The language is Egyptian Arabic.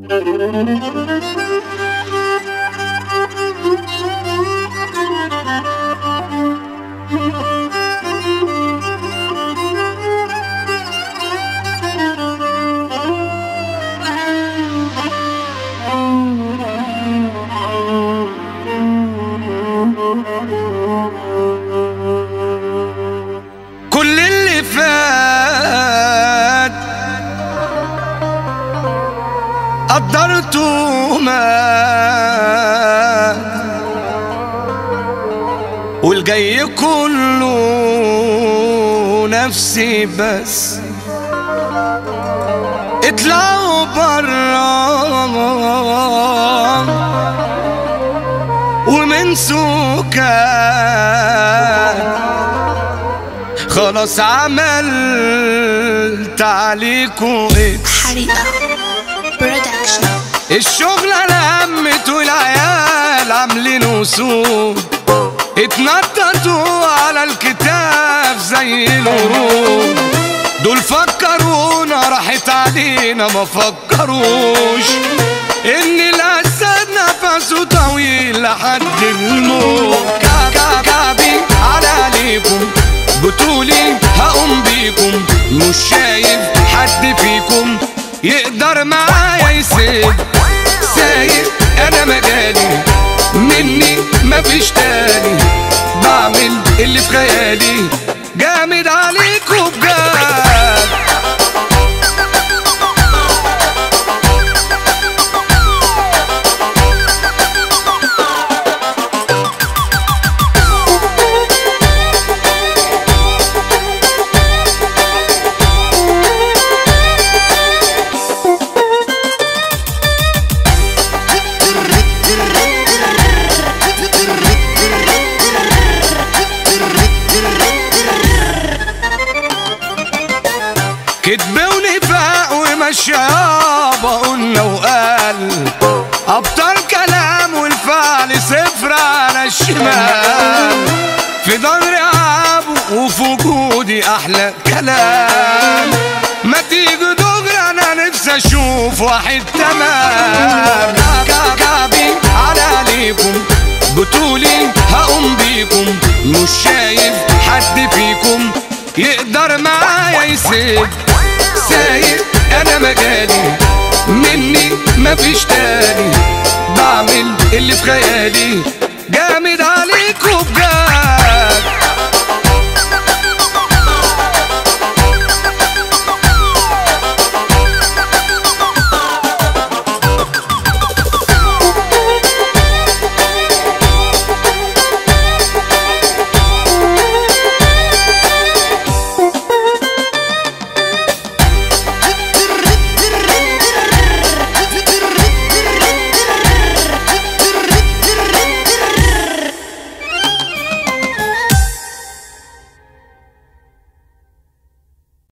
كل اللي فات قدرته مات والجاي كله نفسي بس اطلعوا برا ومن سكان خلاص عملت عليكم اكس حريقة برودكشن الشغلة لمت والعيال عاملين وسود اتنططوا على الكتاف زي الورود دول فكرونا راحت علينا ما فكروش ان الاسد نفسه طويل لحد الموت كا- كا- كعبي على عليكم بطولي هقوم بيكم مش شايف حد فيكم يقدر معايا يسد سايق انا مجالي مني مفيش تاني بعمل اللي في خيالي جامد عليكم بجد كدب ونفاق ومشي يابا قلنا وقال ابطال كلام والفعل صفر على الشمال في ظهري عابه وفي وجودي احلى كلام ما تيجي دغري انا نفسي اشوف واحد تمام كع- كعبي على عليكم بطولي هقوم بيكم مش شايف حد فيكم يقدر معايا يسد سايق انا مجالي مني مفيش تاني بعمل اللي في خيالي جامد عليكم بجد